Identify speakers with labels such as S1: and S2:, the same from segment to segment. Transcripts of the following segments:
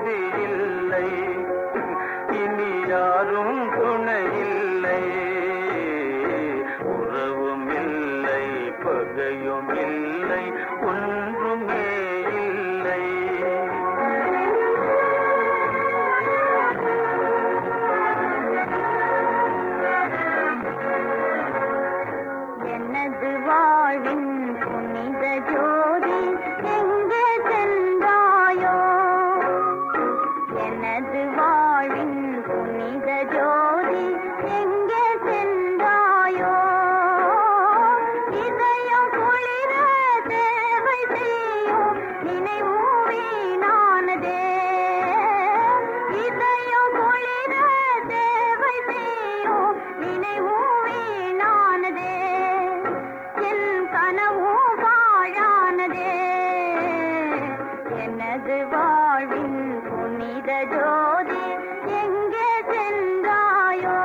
S1: கதி இல்லை இனி யாரும் துணையில்லை உறவும் இல்லை பகையும் இல்லை ஒன்றுமே இல்லை
S2: எனது வாழ்வின் புனித ஜோதி எங்கே சென்றாயோ எனது வாழ்வின் புனித ஜோதி எங்கே சென்றாயோ இதயம் குளிர தேவை செய்யும் நினைவும் வீணானதே இதயம் குளிர தேவை செய்யும் நினைவும் வீணானதே என் கனவும் பாழானதே எனது வாழ்வின் புனித ஜோதி எங்கே சென்றாயோ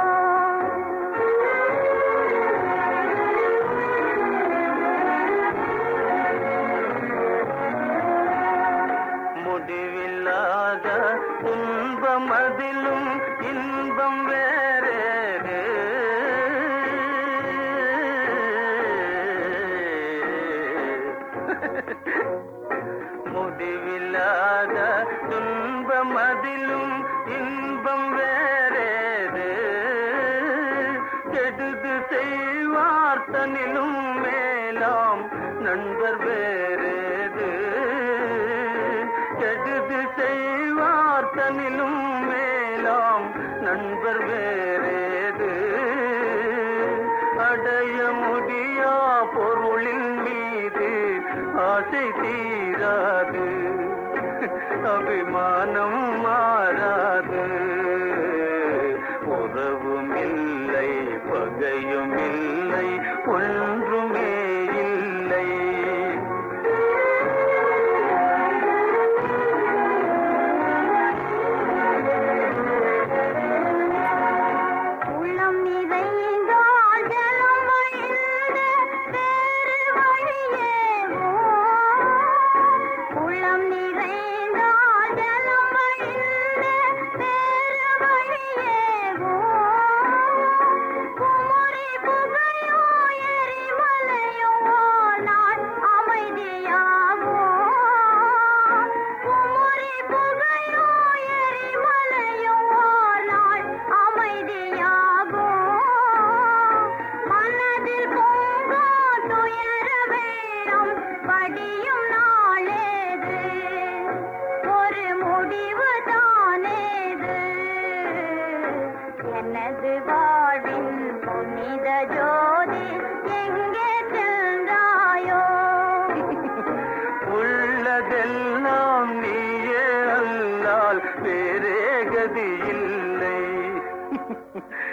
S1: முடிவில்லாத துன்பம் அதிலும் இன்பம் வேறேது முடிவில்லாத துன்பம் அதிலும் இன்பம் வேறேது கெடுது செய்வார் தனிலும் மேலாம் நண்பர் வேறேது கெடுது செய்வார் தனிலும் மேலாம் நண்பர் வேறேது அடைய முடியா பொருளின் மீது ஆசை தீராது அபிமானம் மாறாது உறவும் இல்லை பகையும் இல்லை ஒன்றுமே இல்லை
S2: உள்ளம் நிறைந்தால் ஜலம் வழிந்து வேறு வழியேவோ உள்ளம் நிறைந்தால் ஜலம் வழிந்து வேறு வழியேவோ குமரி புகையோ எரிமலையோ நான் அமைதியாகோ குமரி புகையோ எரிமலையோ நான் அமைதியாகோ மனதில் பொங்கோ துயர வெள்ளம் படியும் நாளேது ஒரு முடிவு தானேது எனது வாழ்வின் புனித ஜோதி எங்கே சென்றாயோ
S1: உள்ளதெல்லாம் நீயே அல்லால் வேறே கதி இல்லை